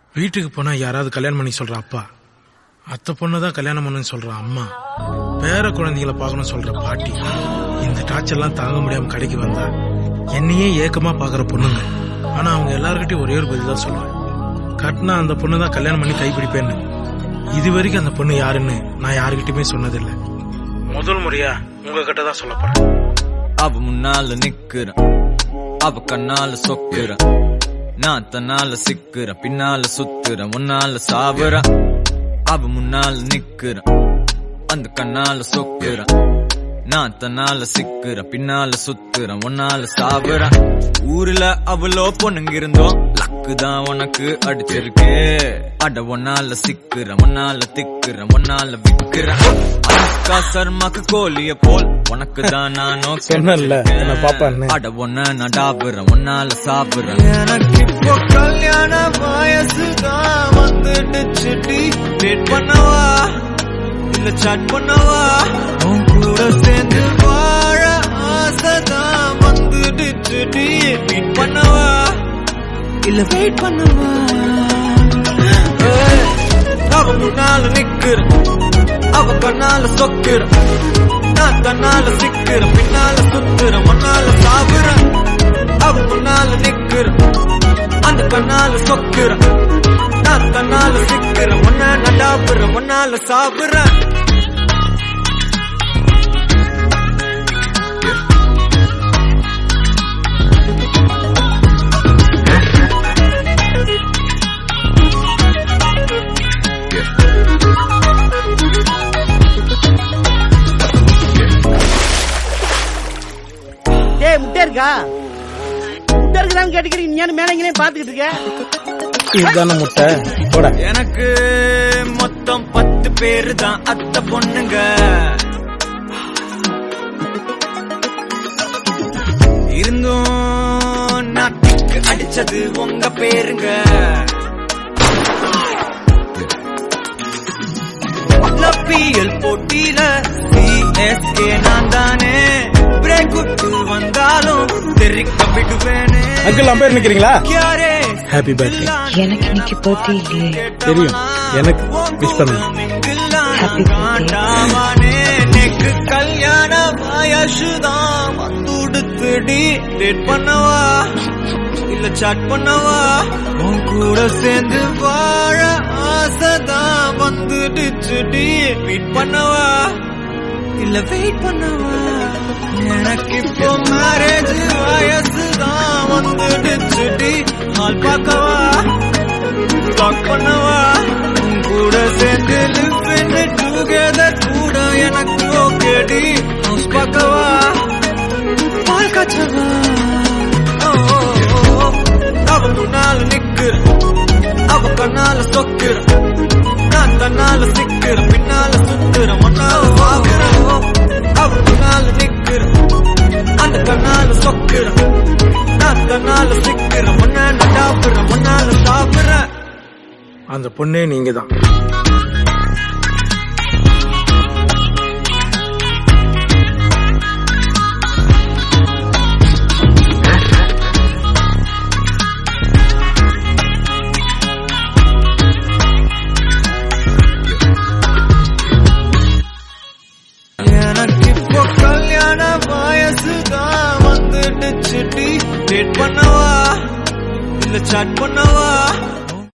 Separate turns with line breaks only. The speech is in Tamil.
வீட்டுக்கு போனா யாராவது கல்யாணம் பண்ணி சொல்ற அப்பா அத்தை பொண்ணு தான் கல்யாணம் பண்ணுன்னு சொல்ற அம்மா பேர குழந்தைகளை பார்க்கணும் சொல்ற பாட்டி இந்த டார்ச்சர்லாம் தாங்க முடியாம கடைக்கு வந்தா என்னையே ஏக்கமா பாக்குற பொண்ணுங்க ஆனா அவங்க எல்லார்கிட்டயும் ஒரே ஒரு பதில் தான் சொல்லுவேன் கட்டினா அந்த பொண்ணு தான் கல்யாணம் பண்ணி கைப்பிடிப்பேன்னு இது வரைக்கும் அந்த பொண்ணு யாருன்னு நான் யாருகிட்டயுமே சொன்னதில்லை முதல் முறையா உங்ககிட்ட தான் சொல்ல போறேன்
அவ முன்னால நிக்கிறேன் அவ கண்ணால சொக்குறேன் நான் தன்னால சிக்கிறேன் பின்னால சுத்துறேன் முன்னால சாவுறேன் அவ முன்னால நிக்கிறேன் அந்த கண்ணால சொக்குறேன் நான் தன்னால சிக்கிறேன் பின்னால சுத்துறேன் உன்னால சாவுறேன் ஊர்ல அவ்வளோ பொண்ணுங்க இருந்தோம் லக்கு தான் உனக்கு அடிச்சிருக்கு அட ஒன்னால சிக்கிறேன் ஒன்னால திக்கிறேன் ஒன்னால விக்கிறேன் அனுஷ்கா சர்மாக்கு கோழிய போல் உனக்கு தான் நானோ
சொன்னேன்ல, என்னை பாப்பான்னு.
அட ஒன்ன நான் டாபுறேன் ஒன்னால சாப்பிடுறேன் எனக்கு இப்போ கல்யாண வயசுதான் வந்துடுச்சு டேட் பண்ணவா இல்ல சாட் பண்ணவா உன் கூட சேர்ந்து வாழ ஆசைதான் வந்துடுச்சு மீட் பண்ணவா இல்ல வெயிட் பண்ணவா ஏய், அவ முன்னால நிக்கிற அவ கண்ணால சொக்கிற நான் தன்னால சிக்கிற பின்னால சுத்துற முன்னால சாகுற அவ முன்னால நிக்கிற அந்த கண்ணால சொக்கிற நான் தன்னால சிக்கிற முன்ன நடாப்புற முன்னால சாப்பிடுற
டேய் முட்டை இருக்கா முட்டை இருக்குதான்னு கேட்டுக்கிறீங்க நீ மேல இங்கே பாத்துக்கிட்டு இருக்க
இதுதானே முட்டை போட
எனக்கு மொத்தம் பத்து பேரு தான் அத்தை பொண்ணுங்க இருந்தும் நாட்டுக்கு அடிச்சது உங்க பேருங்க பிஎல் போட்டியில சிஎஸ்கே நான் தானே பிரேக் விட்டு வந்தாலும் தெரிக்க விடுவேனே
அங்கிள் அம்பேர் நிக்கிறீங்களா
யாரே
ஹாப்பி பர்த்டே
எனக்கு இன்னைக்கு birthday இல்லையே.
தெரியும். எனக்கு wish பண்ணுங்க.
Happy birthday.
நெக்கு கல்யாண வயசுதான் வந்துடுத்துடி டேட் பண்ணவா இல்ல சாட் பண்ணவா உன் கூட சேர்ந்து வாழ ஆசைதான் வந்துடுச்சுடி மீட் பண்ணவா இல்ல வெயிட் பண்ணவா எனக்கு இப்போ மேரேஜ் வயசுதான் வந்துடுச்சுடி ஆள் பார்க்கவா லாக் பண்ணவா உன் கூட சேர்ந்து லிவ் டுகெதர் கூட எனக்கு ஓகேடி ஹவுஸ் பார்க்கவா பால் காய்ச்சவா ஓ, ஓ, ஓ, ஓ. அவ முன்னால நிக்கிற அவ கண்ணால சொக்கிற நான் தன்னால சிக்கிற பின்னால சுத்துற முன்னால வாங்குற அவ முன்னால நிக்கிற அந்த கண்ணால சொக்கிற நான் தன்னால சிக்கிற முன்னால சாப்பிடுற முன்னால சாப்பிடுற
அந்த பொண்ணே நீங்க தான்
எனக்கு இப்போ கல்யாண வயசுதான் வந்துடுச்சு டேட் பண்ணவா இல்ல சாட் பண்ணவா